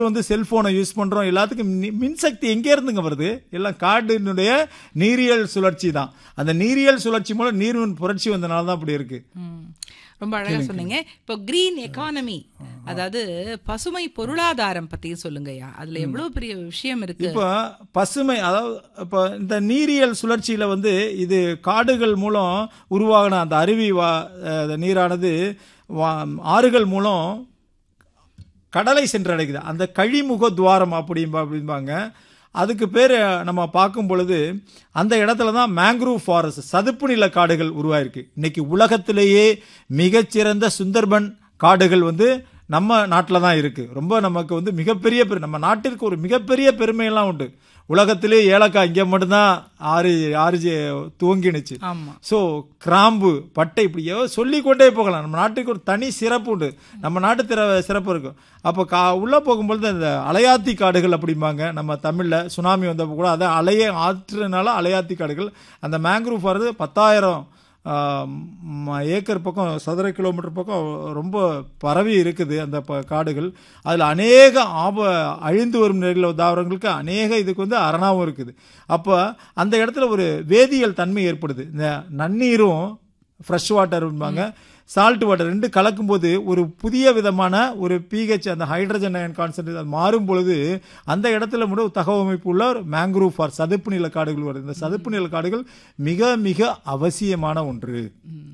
வந்து செல்போனை யூஸ் பண்றோம் எல்லாத்துக்கும் மி- மின்சக்தி எங்க இருந்துங்க வருது எல்லாம் காட்டினுடைய நீரியல் சுழற்சி தான் அந்த நீரியல் சுழற்சி மூலம் நீர்மின் புரட்சி வந்தனால தான் அப்படி இருக்கு ம். ரொம்ப அழகா சொன்னீங்க இப்போ கிரீன் எக்கானமி அதாவது பசுமை பொருளாதாரம் பத்தியும் சொல்லுங்கய்யா அதுல எவ்வளவு பெரிய விஷயம் இருக்கு இப்போ பசுமை அதாவது இப்போ இந்த நீரியல் சுழற்சியில வந்து இது காடுகள் மூலம் உருவாகின அந்த அருவி வா அஹ் நீரானது வா- ஆறுகள் மூலம் கடலை சென்றடைக்குது அந்த கழிமுக துவாரம் அப்படிம்பா அப்படிம்பாங்க அதுக்கு பேர் நம்ம பார்க்கும் பொழுது அந்த இடத்துல தான் மேங்க்ரூவ் ஃபாரஸ்ட் சதுப்பு நில காடுகள் உருவாயிருக்கு இன்னைக்கு உலகத்திலேயே மிகச்சிறந்த சுந்தர்பன் காடுகள் வந்து நம்ம நாட்டில் தான் இருக்கு ரொம்ப நமக்கு வந்து மிகப்பெரிய பெரு நம்ம நாட்டிற்கு ஒரு மிகப்பெரிய பெருமையெல்லாம் உண்டு உலகத்திலே ஏலக்காய் இங்கே மட்டும்தான் ஆறு ஆறு துவங்கினுச்சு ஆமா ஸோ கிராம்பு பட்டை இப்படி ஏதோ சொல்லிக்கொண்டே போகலாம் நம்ம நாட்டுக்கு ஒரு தனி சிறப்பு உண்டு நம்ம நாட்டு திற சிறப்பு இருக்கும் அப்போ கா உள்ளே போகும்பொழுது அந்த அலையாத்தி காடுகள் அப்படிம்பாங்க நம்ம தமிழில் சுனாமி வந்தப்போ கூட அதை அலைய ஆற்றுனால அலையாத்தி காடுகள் அந்த மேங்க்ரூவ் ஃபாரஸ்ட் பத்தாயிரம் ஆம், ம- ஏக்கர் பக்கம் சதுர கிலோமீட்டர் பக்கம் ரொம்ப பரவி இருக்குது அந்த ப- காடுகள் அதில் அநேக ஆப அழிந்து வரும் நிலையில் தாவரங்களுக்கு அநேக இதுக்கு வந்து அரணாவும் இருக்குது அப்போ அந்த இடத்துல ஒரு வேதியியல் தன்மை ஏற்படுது இந்த நன்னீரும் ஃப்ரெஷ் வாட்டர்பாங்க சால்ட் வாட்டர் ரெண்டு கலக்கும்போது ஒரு புதிய விதமான ஒரு பிஹெச் அந்த ஹைட்ரஜன் அயன் கான்சன்ட்ரேட் அது மாறும் பொழுது அந்த இடத்துல மட்டும் ஒரு தகவமைப்பு உள்ள ஒரு மேங்க்ரூவ் ஃபார் சதுப்பு நில காடுகள் வருது இந்த சதுப்பு நில காடுகள் மிக மிக அவசியமான ஒன்று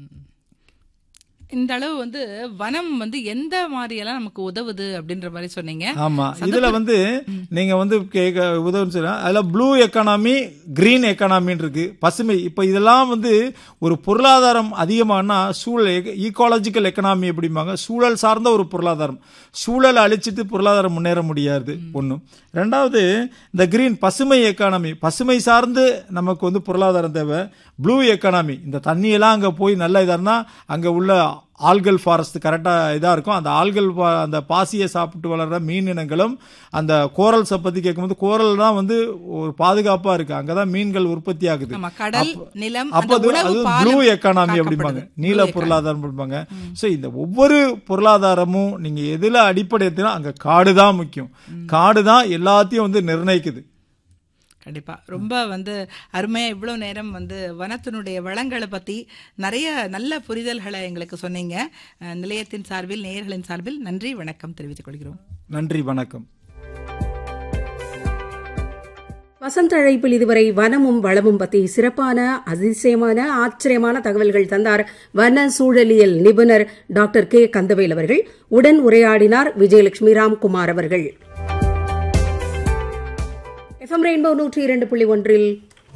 இந்த அளவு வந்து வனம் வந்து எந்த மாதிரி எல்லாம் நமக்கு உதவுது அப்படின்ற மாதிரி சொன்னீங்க ஆமா இதுல வந்து நீங்க வந்து கேட்க உதவுன்னு சொல்ல அதுல ப்ளூ எக்கானமி கிரீன் எக்கானமின்னு இருக்கு பசுமை இப்ப இதெல்லாம் வந்து ஒரு பொருளாதாரம் அதிகமானா சூழல் ஈகாலஜிக்கல் எக்கனாமி அப்படிம்பாங்க சூழல் சார்ந்த ஒரு பொருளாதாரம் சூழலை அழிச்சிட்டு பொருளாதாரம் முன்னேற முடியாது ஒன்றும் ரெண்டாவது இந்த கிரீன் பசுமை எக்கானமி பசுமை சார்ந்து நமக்கு வந்து பொருளாதாரம் தேவை ப்ளூ எக்கானமி இந்த தண்ணியெல்லாம் அங்கே போய் நல்ல இதாக இருந்தால் அங்கே உள்ள ஆல்கல் ஃபாரஸ்ட் கரெக்டாக இதாக இருக்கும் அந்த ஆல்கல் பா- அந்த பாசியை சாப்பிட்டு வளர்ற மீன் இனங்களும் அந்த கோரல்ஸை பற்றி கேட்கும்போது கோரல் தான் வந்து ஒரு பாதுகாப்பாக இருக்குது அங்கே தான் மீன்கள் உற்பத்தி ஆகுது ஆமா கடல் நிலம் அப்போ அந்த அது உணவு அது பாலம் ப்ளூ எக்கானமி அப்படிம்பாங்க காக்கப்படுது. நீல Blue economy. பொருளாதாரம் அப்படிம்பாங்க ஸோ இந்த ஒவ்வொரு பொருளாதாரமும் நீங்க எதுல அடிப்படை எடுத்தீங்கன்னா அங்க காடு தான் முக்கியம் காடு தான் எல்லாத்தையும் வந்து நிர்ணயிக்குது கண்டிப்பா ரொம்ப வந்து அருமையா இவ்வளவு நேரம் வந்து வனத்தினுடைய வளங்களை பத்தி நிறைய நல்ல புரிதல்களை எங்களுக்கு சொன்னீங்க அஹ், நிலையத்தின் சார்பில் நேயர்களின் சார்பில் நன்றி வணக்கம் தெரிவித்துக் கொள்கிறோம் நன்றி வணக்கம் வசந்த அழைப்பில் இதுவரை வனமும் வளமும் பத்தி சிறப்பான அதிசயமான ஆச்சரியமான தகவல்கள் தந்தார் வன சூழலியல் நிபுணர் டாக்டர் கே கந்தவேல் அவர்கள் உடன் உரையாடினார் விஜயலட்சுமி ராம்குமார் அவர்கள் எஃப்எம் ரெயின்போ நூற்றி இரண்டு புள்ளி ஒன்றில்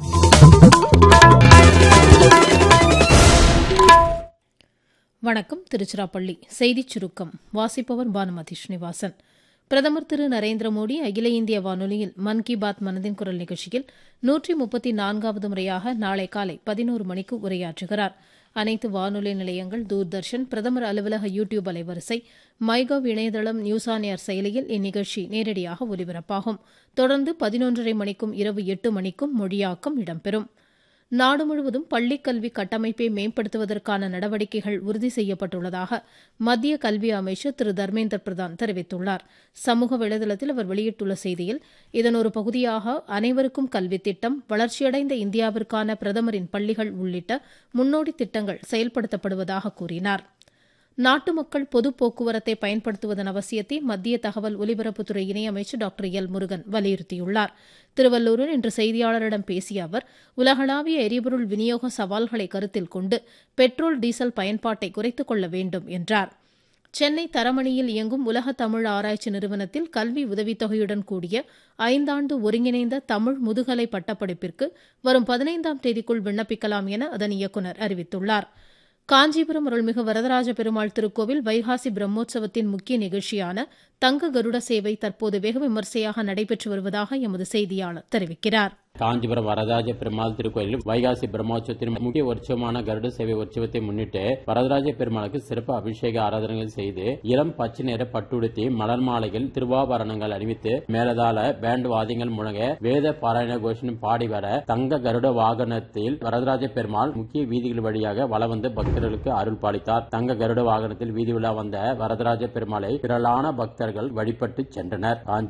வணக்கம் திருச்சிராப்பள்ளி செய்திச் சுருக்கம் வாசிப்பவர் பானுமதி ஸ்ரீனிவாசன் பிரதமர் திரு நரேந்திர மோடி அகில இந்திய வானொலியில் மன் கி பாத் மனதின் குரல் நிகழ்ச்சியில் நூற்றி முப்பத்தி நான்காவது முறையாக நாளை காலை பதினோரு மணிக்கு உரையாற்றுகிறார் அனைத்து வானொலி நிலையங்கள் தூர்தர்ஷன் பிரதமர் அலுவலக யூ டியூப் அலைவரிசை மைகவ் இணையதளம் நியூஸ் ஆன் ஏர் செயலியில் இந்நிகழ்ச்சி நேரடியாக ஒலிபரப்பாகும் தொடர்ந்து பதினொன்றரை மணிக்கும் இரவு எட்டு மணிக்கும் மொழியாக்கம் இடம்பெறும் நாடு முழுவதும் பள்ளிக் கல்வி கட்டமைப்பை மேம்படுத்துவதற்கான நடவடிக்கைகள் உறுதி செய்யப்பட்டுள்ளதாக மத்திய கல்வி அமைச்சர் திரு தர்மேந்திர பிரதான் தெரிவித்துள்ளார் சமூக வலைதளத்தில் அவர் வெளியிட்டுள்ள செய்தியில் இதன் ஒரு பகுதியாக அனைவருக்கும் கல்வி திட்டம் வளர்ச்சியடைந்த இந்தியாவிற்கான பிரதமரின் பள்ளிகள் உள்ளிட்ட முன்னோடி திட்டங்கள் செயல்படுத்தப்படுவதாக கூறினார் நாட்டு மக்கள் பொது போக்குவரத்தை பயன்படுத்துவதன் அவசியத்தை மத்திய தகவல் ஒலிபரப்புத்துறை இணையமைச்சர் டாக்டர் எல் முருகன் வலியுறுத்தியுள்ளார் திருவள்ளூரில் இன்று செய்தியாளரிடம் பேசிய அவர் உலகளாவிய எரிபொருள் விநியோக சவால்களை கருத்தில் கொண்டு பெட்ரோல் டீசல் பயன்பாட்டை குறைத்துக் கொள்ள வேண்டும் என்றார் சென்னை தரமணியில் இயங்கும் உலக தமிழ் ஆராய்ச்சி நிறுவனத்தில் கல்வி உதவித்தொகையுடன் கூடிய ஐந்தாண்டு ஒருங்கிணைந்த தமிழ் முதுகலை பட்டப்படிப்பிற்கு வரும் பதினைந்தாம் தேதிக்குள் விண்ணப்பிக்கலாம் என அதன் இயக்குநர் அறிவித்துள்ளார் காஞ்சிபுரம் அருள்மிகு வரதராஜ பெருமாள் திருக்கோவில் வைகாசி பிரம்மோற்சவத்தின் முக்கிய நிகழ்ச்சியான தங்க கருட சேவை தற்போது வெகு விமர்சையாக நடைபெற்று வருவதாக எமது செய்தியாளர் தெரிவிக்கிறார் காஞ்சிபுரம் வரதராஜ பெருமாள் திருக்கோயிலில் வைகாசி பிரம்மோற்சவத்தின் முக்கிய உற்சவமான கருட சேவை உற்சவத்தை முன்னிட்டு வரதராஜ பெருமாளுக்கு சிறப்பு அபிஷேக ஆராதனைகள் செய்து இளம் பச்சை நிற பட்டுடுத்தி மலர் மாலைகள் திருவாபரணங்கள் அணிவித்து மேலதாள பேண்ட் வாத்தியங்கள் முழங்க வேத பாராயண கோஷனும் பாடி வர தங்க கருட வாகனத்தில் வரதராஜ பெருமாள் முக்கிய வீதிகள் வழியாக வலம் வந்து பக்தர்களுக்கு அருள் பாலித்தார் தங்க கருட வாகனத்தில் வீதி உலா வந்த வரதராஜ பெருமாளை திரளான பக்தர்கள் வழிபட்டு சென்றனர் காஞ்சி